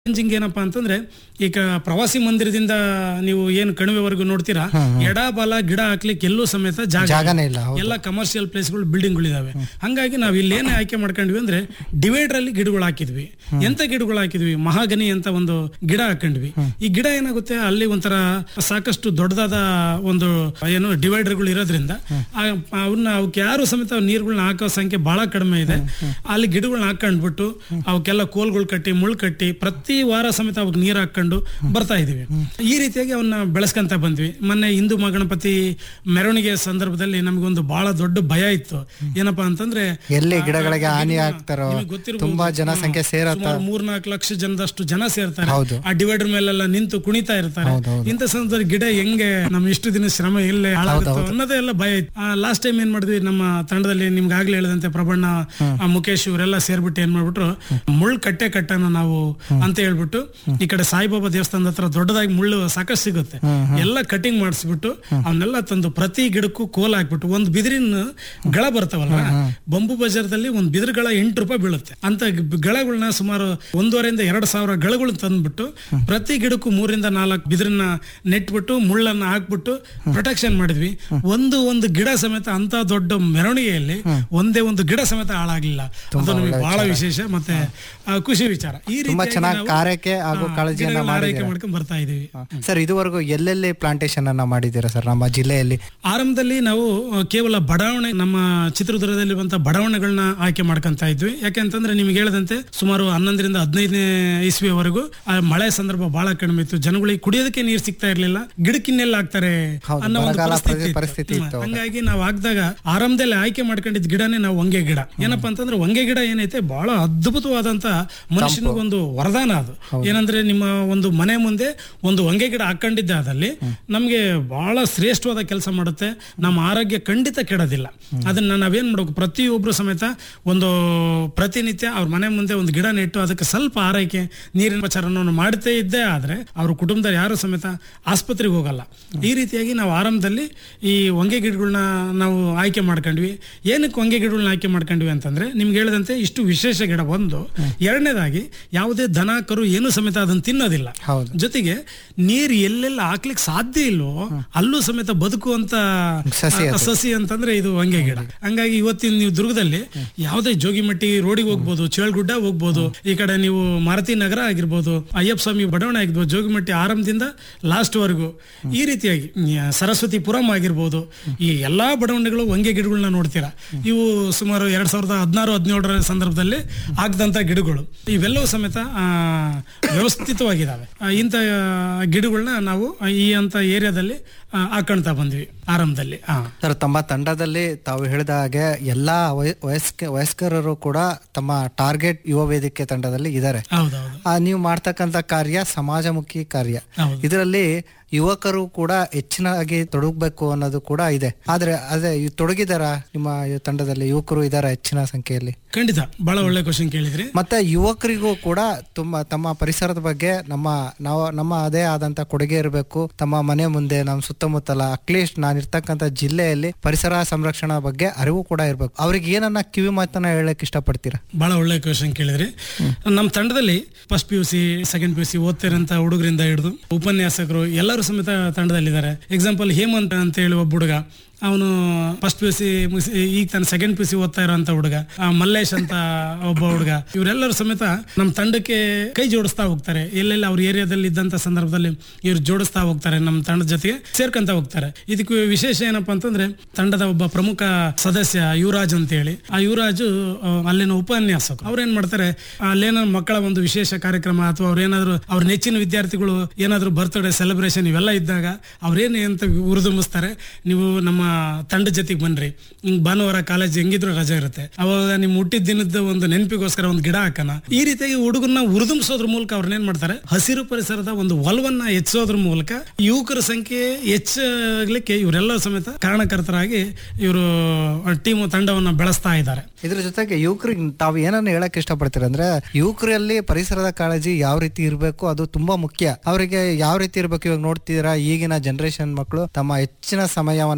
Challenging ಏನಪ್ಪಾ ಅಂತಂದ್ರೆ ಈಗ ಪ್ರವಾಸಿ ಮಂದಿರದಿಂದ ನೀವು ಏನು ಕಣಿವೆವರೆಗೂ ನೋಡ್ತೀರಾ ಎಡ ಬಲ ಗಿಡ ಹಾಕ್ಲಿಕ್ಕೆ ಎಲ್ಲೂ ಸಮೇತ ಜಾಗ ಇಲ್ಲ. ಜಾಗನೇ ಇಲ್ಲ ಹೌದು ಎಲ್ಲ ಕಮರ್ಷಿಯಲ್ ಪ್ಲೇಸ್ಗಳು ಬಿಲ್ಡಿಂಗ್ಗಳು ಇದಾವೆ ಹಂಗಾಗಿ ನಾವು ಇಲ್ಲೇನೇ ಆಯ್ಕೆ ಮಾಡ್ಕೊಂಡ್ವಿ ಅಂದ್ರೆ ಡಿವೈಡರ್ ಅಲ್ಲಿ ಗಿಡಗಳು ಹಾಕಿದ್ವಿ ಎಂತ ಗಿಡಗಳು ಹಾಕಿದ್ವಿ ಮಹಾಗನಿ ಅಂತ ಒಂದು ಗಿಡ ಹಾಕೊಂಡ್ವಿ ಈ ಗಿಡ ಏನಾಗುತ್ತೆ ಅಲ್ಲಿ ಒಂಥರ ಸಾಕಷ್ಟು ದೊಡ್ಡದಾದ ಒಂದು ಏನು ಡಿವೈಡರ್ಗಳು ಇರೋದ್ರಿಂದ ಆ- ಅವನ್ನ ಅವಕ್ಕೆ ಯಾರು ಸಮೇತ ನೀರುಗಳನ್ನ ಹಾಕೋ ಸಂಖ್ಯೆ ಬಹಳ ಕಡಿಮೆ ಇದೆ ಅಲ್ಲಿ ಗಿಡಗಳನ್ನ ಹಾಕೊಂಡ್ಬಿಟ್ಟು ಅವಕ್ಕೆಲ್ಲ ಕೋಲ್ಗಳು ಕಟ್ಟಿ ಮುಳ್ಳು ಕಟ್ಟಿ ಪ್ರತಿ ವಾರ ಸಮೇತ ಅವಕ್ಕೆ ನೀರು ಹಾಕೊಂಡು ಬರ್ತಾ ಇದೀವಿ ಈ ರೀತಿಯಾಗಿ ಅವನ್ನ ಬೆಳೆಸ್ಕೊಂತ ಬಂದ್ವಿ ಮೊನ್ನೆ ಹಿಂದೂ ಮಹಾಗಣಪತಿ ಮೆರವಣಿಗೆ ಸಂದರ್ಭದಲ್ಲಿ ನಮಗೊಂದು ಬಹಳ ದೊಡ್ಡ ಭಯ ಇತ್ತು ಏನಪ್ಪಾ ಅಂತಂದ್ರೆ ಎಲ್ಲಿ ಆ- ಗಿಡಗಳಿಗೆ ಆ ಹಾನಿ ಗಿಡ- ಆಗ್ತಾರೋ ನಿಮಗೆ ಗೊತ್ತಿರ್ಬೋದು. ತುಂಬಾ ಜನಸಂಖ್ಯೆ ಹಾ, ಸೇರತ್ತ ಸುಮಾರು ಮೂರ್ನಾಲ್ಕು ಲಕ್ಷ ಜನದಷ್ಟು ಜನ ಸೇರ್ತಾರೆ ಹೌದು. ಆ ಡಿವೈಡರ್ ಮೇಲೆಲ್ಲ ನಿಂತು ಕುಣಿತಾ ಇರ್ತಾರೆ ಹೌದು, ಹೌದು. ಇಂಥ ಸಂದರ್ಭದಲ್ಲಿ ಗಿಡ ಹೆಂಗೆ ನಮ್ ಇಷ್ಟು ದಿನ ಶ್ರಮ ಇಲ್ಲೇ ಹಾಳಾಗುತ್ತೋ ಅನ್ನೋದೇ ಎಲ್ಲ ಭಯ ಇತ್ತು ಲಾಸ್ಟ್ ಟೈಮ್ ಏನ್ ಮಾಡಿದ್ವಿ ನಮ್ಮ ತಂಡದಲ್ಲಿ ನಿಮ್ಗೆ ಆಗ್ಲೇ ಹೇಳಿದಂತೆ ಪ್ರಬಣ್ಣ ಆ, ಮುಖೇಶ್ ಇವರೆಲ್ಲ ಸೇರ್ಬಿಟ್ಟು ಏನ್ ಮಾಡ್ಬಿಟ್ರು ಮುಳ್ಳು ಕಟ್ಟೆ ಕಟ್ಟನ ನಾವು ಅಂತ ಹೇಳ್ಬಿಟ್ಟು ಈ ಕಡೆ ಸಾಯಿಬಾಬಾ ದೇವಸ್ಥಾನದ ಹತ್ರ ದೊಡ್ಡದಾಗಿ ಮುಳ್ಳು ಸಾಕಷ್ಟು ಸಿಗುತ್ತೆ ಎಲ್ಲ ಕಟಿಂಗ್ ಮಾಡಿಸ್ಬಿಟ್ಟು ಅವನ್ನೆಲ್ಲ ತಂದು ಪ್ರತಿ ಗಿಡಕ್ಕೂ ಕೋಲ್ ಹಾಕ್ಬಿಟ್ಟು ಒಂದು ಬಿದಿರಿನ ಗಳ ಬರ್ತಾವಲ್ಲ ಬಂಬು ಬಜಾರ್ದಲ್ಲಿ ಒಂದು ಬಿದಿರು ಗಳ ಎಂಟು ರೂಪಾಯಿ ಬೀಳುತ್ತೆ ಅಂತ ಗ್- ಗಳಗಳನ್ನ ಸುಮಾರು ಒಂದೂವರೆಯಿಂದ ಎರಡು ಸಾವಿರ ಗಳಗಳು ತಂದ್ಬಿಟ್ಟು ಪ್ರತಿ ಗಿಡಕ್ಕೂ ಮೂರಿಂದ ನಾಲ್ಕು ಬಿದಿರನ್ನ ನೆಟ್ಬಿಟ್ಟು ಮುಳ್ಳನ್ನ ಹಾಕ್ಬಿಟ್ಟು ಪ್ರೊಟೆಕ್ಷನ್ ಮಾಡಿದ್ವಿ ಒಂದು ಒಂದು ಗಿಡ ಸಮೇತ ಅಂತ ದೊಡ್ಡ ಮೆರವಣಿಗೆಯಲ್ಲಿ ಒಂದೇ ಒಂದು ಗಿಡ ಸಮೇತ ಹಾಳಾಗ್ಲಿಲ್ಲ ಅದು ನಮಗೆ ಬಹಳ ವಿಶೇಷ ಮತ್ತೆ ಆ, ಖುಷಿ ವಿಚಾರ ಈ ತುಂಬಾ ರೀತಿಯಾಗಿ ಚೆನ್ನಾಗಿ ನಾವು, ಕಾರ್ಯಕ್ಕೆ ಹಾಗೂ ಆ, ಕಾಳಜಿಯನ್ನ ಗಿಡಗಳನ್ನ ಆರೈಕೆ ಮಾಡಿದ್ದೀರಾ ಮಾಡ್ಕೊಂಡ್ ಬರ್ತಾ ಇದೀವಿ ಸರ್ ಇದುವರೆಗೂ ಎಲ್ಲೆಲ್ಲಿ ಪ್ಲಾಂಟೇಶನ್ ಅನ್ನ ಮಾಡಿದ್ದೀರಾ ಸರ್ ನಮ್ಮ ಜಿಲ್ಲೆಯಲ್ಲಿ ಆರಂಭದಲ್ಲಿ ನಾವು ಆ, ಕೇವಲ ಬಡಾವಣೆ ನಮ್ಮ ಚಿತ್ರದುರ್ಗದಲ್ಲಿರುವಂತಹ ಬಡಾವಣೆಗಳನ್ನ ಆಯ್ಕೆ ಮಾಡ್ಕೊಂತ ಇದ್ವಿ ಯಾಕೆಂತಂದ್ರೆ ನಿಮ್ಗೆ ಹೇಳದಂತೆ ಸುಮಾರು ಹನ್ನೊಂದರಿಂದ ಹದಿನೈದನೇ ಇಸ್ವಿಯವರೆಗೂ ಆ ಮಳೆ ಸಂದರ್ಭ ಬಹಳ ಕಡಿಮೆ ಇತ್ತು ಜನಗಳಿಗೆ ಕುಡಿಯೋದಕ್ಕೆ ನೀರು ಸಿಗ್ತಾ ಇರ್ಲಿಲ್ಲ ಗಿಡಕ್ಕಿನ್ನೆಲ್ಲ ಹಾಕ್ತಾರೆ ಹೌದು, ಅನ್ನೋ ಒಂದು ಬರಗಾಲ ಪರಿಸ್ಥಿತಿ ಇತ್ತು. ಪರಿಸ್ಥಿತಿ ಇತ್ತು ಹ್ಮ್. ಹಂಗಾಗಿ ನಾವು ಹಾಕಿದಾಗ ಆರಂಭದಲ್ಲಿ ಆಯ್ಕೆ ಮಾಡ್ಕೊಂಡಿದ್ದ ಗಿಡನೇ ನಾವು ಹೊಂಗೆ ಗಿಡ ಏನಪ್ಪಾ ಅಂತಂದ್ರೆ ಹೊಂಗೆ ಗಿಡ ಏನೈತೆ ಬಹಳ ಅದ್ಭುತವಾದಂತ ಮನುಷ್ಯನಿಗೊಂದು ವರದಾನ ಅದು ಏನಂದ್ರೆ ನಿಮ್ಮ ಒಂದು ಮನೆ ಮುಂದೆ ಒಂದು ಹೊಂಗೆ ಗಿಡ ಹಾಕೊಂಡಿದ್ದಾದಲ್ಲಿ ನಮ್ಗೆ ಬಹಳ ಶ್ರೇಷ್ಠವಾದ ಕೆಲಸ ಮಾಡುತ್ತೆ ನಮ್ಮ ಆರೋಗ್ಯ ಖಂಡಿತ ಕೆಡೋದಿಲ್ಲ ಅದನ್ನ ನಾವೇನ್ ಮಾಡ್ಬೇಕು ಪ್ರತಿಯೊಬ್ರು ಸಮೇತ ಒಂದು ಪ್ರತಿನಿತ್ಯ ಅವ್ರ ಮನೆ ಮುಂದೆ ಒಂದು ಗಿಡ ನೆಟ್ಟು ಅದಕ್ಕೆ ಸ್ವಲ್ಪ ಆರೈಕೆ ನೀರಿನ ಉಪಚಾರವನ್ನು ಮಾಡ್ತೇ ಇದ್ದೇ ಆದ್ರೆ ಅವ್ರ ಕುಟುಂಬದಲ್ಲಿ ಯಾರು ಸಮೇತ ಆಸ್ಪತ್ರೆಗೆ ಹೋಗಲ್ಲ ಈ ರೀತಿಯಾಗಿ ನಾವು ಆರಂಭದಲ್ಲಿ ಈ ಹೊಂಗೆ ಗಿಡಗಳನ್ನ ನಾವು ಆಯ್ಕೆ ಮಾಡ್ಕೊಂಡ್ವಿ ಏನಕ್ಕೆ ಹೊಂಗೆ ಗಿಡಗಳನ್ನ ಆಯ್ಕೆ ಮಾಡ್ಕೊಂಡ್ವಿ ಅಂತಂದ್ರೆ ನಿಮ್ಗೆ ಹೇಳಿದಂತೆ ಇಷ್ಟು ವಿಶೇಷ ಗಿಡ ಒಂದು ಎರಡನೇದಾಗಿ ಯಾವುದೇ ದನ ಕರು ಏನು ಸಮೇತ ಅದನ್ನ ತಿನ್ನೋದಿಲ್ಲ ಹೌದು ಜೊತೆಗೆ ನೀರು ಎಲ್ಲೆಲ್ಲ ಹಾಕ್ಲಿಕ್ಕೆ ಸಾಧ್ಯ ಇಲ್ವೋ ಅಲ್ಲೂ ಸಮೇತ ಬದುಕುವಂತ ಸಸಿ ಆ, ಸಸಿ ಅಂತಂದ್ರೆ ಇದು ಹೊಂಗೆ ಗಿಡ ಹಂಗಾಗಿ ಇವತ್ತಿನ ನೀವು ದುರ್ಗದಲ್ಲಿ ಯಾವುದೇ ಜೋಗಿಮಟ್ಟಿ ರೋಡಿಗೆ ಹೋಗ್ಬೋದು ಚೇಳ್ಗುಡ್ಡ ಹೋಗ್ಬೋದು ಈ ಕಡೆ ನೀವು ಮಾರುತಿ ನಗರ ಆಗಿರ್ಬೋದು ಅಯ್ಯಪ್ಪ ಸ್ವಾಮಿ ಬಡಾವಣೆ ಆಗಿರ್ಬೋದು ಜೋಗಿಮಟ್ಟಿ ಆರಂಭದಿಂದ ಲಾಸ್ಟ್ ವರೆಗೂ ಈ ರೀತಿಯಾಗಿ ಆ, ಸರಸ್ವತಿ ಪುರಂ ಆಗಿರ್ಬೋದು ಈ ಎಲ್ಲಾ ಬಡಾವಣೆಗಳು ಹೊಂಗೆ ಗಿಡಗಳನ್ನ ನೋಡ್ತೀರಾ ಇವು ಸುಮಾರು ಎರಡ್ ಸಾವಿರದ ಹದಿನಾರು ಹದಿನೇಳರ ಸಂದರ್ಭದಲ್ಲಿ ಆಗದಂತ ಗಿಡಗಳು ಇವೆಲ್ಲವೂ ಸಮೇತ ಆ, ವ್ಯವಸ್ಥಿತವಾಗಿದ್ದಾವೆ ಆ, ಇಂಥ ಗಿಡಗಳನ್ನ ನಾವು ಈ ಅಂತ ಏರಿಯಾದಲ್ಲಿ ಆ, ಹಾಕೊಳ್ತಾ ಬಂದ್ವಿ ಆರಂಭದಲ್ಲಿ ಹಾ ಸರ್ ತಮ್ಮ ತಂಡದಲ್ಲಿ ತಾವು ಹೇಳಿದ ಹಾಗೆ ಎಲ್ಲಾ ವಯ- ವಯಸ್ಕ ವಯಸ್ಕರರು ಕೂಡ ತಮ್ಮ ಟಾರ್ಗೆಟ್ ಯುವ ವೇದಿಕೆ ತಂಡದಲ್ಲಿ ಇದ್ದಾರೆ ಹೌದೌದು ಆ, ನೀವು ಮಾಡ್ತಕ್ಕಂಥ ಕಾರ್ಯ ಸಮಾಜಮುಖಿ ಕಾರ್ಯ ಹೌದು ಇದರಲ್ಲಿ ಯುವಕರು ಕೂಡ ಹೆಚ್ಚಿನಾಗಿ ತೊಡಗಬೇಕು ಅನ್ನೋದು ಕೂಡ ಇದೆ ಆದ್ರೆ ಅದೇ ಈ ತೊಡಗಿದಾರ ನಿಮ್ಮ ಈ ತಂಡದಲ್ಲಿ ಯುವಕರು ಇದಾರ ಹೆಚ್ಚಿನ ಸಂಖ್ಯೆಯಲ್ಲಿ ಖಂಡಿತ ಬಹಳ ಒಳ್ಳೆ ಕ್ವಶನ್ ಕೇಳಿದ್ರಿ ಮತ್ತೆ ಯುವಕರಿಗೂ ಕೂಡ ತುಂಬಾ ತಮ್ಮ ಪರಿಸರದ ಬಗ್ಗೆ ನಮ್ಮ ನಾವು ನಮ್ಮ ಅದೇ ಆದಂತ ಕೊಡುಗೆ ಇರಬೇಕು ತಮ್ಮ ಮನೆ ಮುಂದೆ ನಮ್ಮ ಸುತ್ತಮುತ್ತಲ ಅಟ್ಲೀಸ್ಟ್ ನಾನು ಇರ್ತಕ್ಕಂಥ ಜಿಲ್ಲೆಯಲ್ಲಿ ಪರಿಸರ ಸಂರಕ್ಷಣಾ ಬಗ್ಗೆ ಅರಿವು ಕೂಡ ಇರಬೇಕು ಅವ್ರಿಗೆ ಏನನ್ನ ಕಿವಿ ಮಾತನ್ನ ಹೇಳಕ್ ಇಷ್ಟಪಡ್ತೀರಾ ಬಹಳ ಒಳ್ಳೆ ಕ್ವಶನ್ ಕೇಳಿದ್ರಿ ನಮ್ಮ ತಂಡದಲ್ಲಿ first P U C second P U C ಓದ್ತಿರೋಂಥ ಹುಡುಗರಿಂದ ಹಿಡಿದು ಉಪನ್ಯಾಸಕರು ಎಲ್ಲರೂ ಸಮೇತ ತಂಡದಲ್ಲಿದ್ದಾರೆ ಎಕ್ಸಾಂಪಲ್ ಹೇಮಂತ್ ಅಂತ ಹೇಳಿ ಒಬ್ಬ ಹುಡುಗ ಅವನು ಫಸ್ಟ್ ಪಿ ಯು ಸಿ ಈಗ ತಾನು ಸೆಕೆಂಡ್ ಪಿ ಯು ಸಿ ಓದ್ತಾ ಇರೋಂಥ ಹುಡುಗ ಆ, ಮಲ್ಲೇಶ್ ಅಂತ ಒಬ್ಬ ಹುಡುಗ ಇವರೆಲ್ಲರೂ ಸಮೇತ ನಮ್ಮ ತಂಡಕ್ಕೆ ಕೈ ಜೋಡಿಸ್ತಾ ಹೋಗ್ತಾರೆ ಎಲ್ಲೆಲ್ಲಿ ಅವ್ರ ಏರಿಯಾದಲ್ಲಿ ಇದ್ದಂಥ ಸಂದರ್ಭದಲ್ಲಿ ಇವ್ರು ಜೋಡಿಸ್ತಾ ಹೋಗ್ತಾರೆ ನಮ್ಮ ತಂಡದ ಜೊತೆಗೆ ಸೇರ್ಕೊಂತ ಹೋಗ್ತಾರೆ ಇದಕ್ಕೆ ವಿಶೇಷ ಏನಪ್ಪಾ ಅಂತಂದ್ರೆ ತಂಡದ ಒಬ್ಬ ಪ್ರಮುಖ ಸದಸ್ಯ ಯುವರಾಜ್ ಅಂತ ಹೇಳಿ ಆ ಯುವರಾಜು ಆ, ಅಲ್ಲಿನ ಉಪನ್ಯಾಸಕ ಅವ್ರೇನ್ ಮಾಡ್ತಾರೆ ಅಲ್ಲೇನೋ ಮಕ್ಕಳ ಒಂದು ವಿಶೇಷ ಕಾರ್ಯಕ್ರಮ ಅಥವಾ ಅವ್ರೇನಾದ್ರು ಅವ್ರ ನೆಚ್ಚಿನ ವಿದ್ಯಾರ್ಥಿಗಳು ಏನಾದ್ರು ಬರ್ತ್ಡೇ ಸೆಲೆಬ್ರೇಷನ್ ಇವೆಲ್ಲ ಇದ್ದಾಗ ಅವ್ರೇನು ಅಂತ ಉರಿದುಂಬಿಸ್ತಾರೆ ನೀವು ನಮ್ಮ ತಂಡ ಜೊತೆಗೆ ಬನ್ರಿ ಹಿಂಗ್ ಭಾನುವಾರ ಕಾಲೇಜ್ ಹೆಂಗಿದ್ರು ರಜೆ ಇರುತ್ತೆ ಅವಾಗ ನಿಮ್ ಹುಟ್ಟಿದ ದಿನದ ಒಂದು ನೆನಪಿಗೋಸ್ಕರ ಒಂದು ಗಿಡ ಹಾಕೋಣ ಈ ರೀತಿಯಾಗಿ ಹುಡುಗನ್ನ ಉರಿದುಂಬಿಸೋದ್ರ ಮೂಲಕ ಅವ್ರನ್ನೇನ್ ಮಾಡ್ತಾರೆ ಹಸಿರು ಪರಿಸರದ ಒಂದು ಒಲವನ್ನ ಹೆಚ್ಚೋದ್ರ ಮೂಲಕ ಯುವಕರ ಸಂಖ್ಯೆ ಹೆಚ್ಚಾಗ್ಲಿಕ್ಕೆ ಇವರೆಲ್ಲ ಸಮೇತ ಕಾರಣಕರ್ತರಾಗಿ ಇವರು ಟೀಮ್ ತಂಡವನ್ನ ಬೆಳೆಸ್ತಾ ಇದ್ದಾರೆ ಇದ್ರ ಜೊತೆಗೆ ಯುವಕರಿಗೆ ತಾವು ಏನನ್ನ ಹೇಳಕ್ ಇಷ್ಟಪಡ್ತೀರ ಅಂದ್ರೆ ಯುವಕರಲ್ಲಿ ಪರಿಸರದ ಕಾಳಜಿ ಯಾವ ರೀತಿ ಇರಬೇಕು ಅದು ತುಂಬಾ ಮುಖ್ಯ ಅವರಿಗೆ ಯಾವ ರೀತಿ ಇರ್ಬೇಕು ಇವಾಗ ನೋಡ್ತಿದ್ದೀರಾ ಈಗಿನ ಜನರೇಷನ್ ಮಕ್ಕಳು ತಮ್ಮ ಹೆಚ್ಚಿನ ಸಮಯವನ್ನ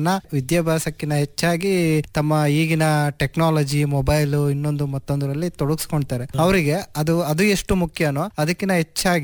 ವಿದ್ಯಾಭ್ಯಾಸಕ್ಕಿಂತ ಹೆಚ್ಚಾಗಿ ತಮ್ಮ ಈಗಿನ ಟೆಕ್ನಾಲಜಿ ಮೊಬೈಲು ಇನ್ನೊಂದು ಮತ್ತೊಂದರಲ್ಲಿ ತೊಡಗಿಸ್ಕೊಂತಾರೆ ಅವರಿಗೆ ಅದು ಅದು ಎಷ್ಟು ಮುಖ್ಯನೋ ಅದಕ್ಕಿಂತ ಹೆಚ್ಚಾಗಿ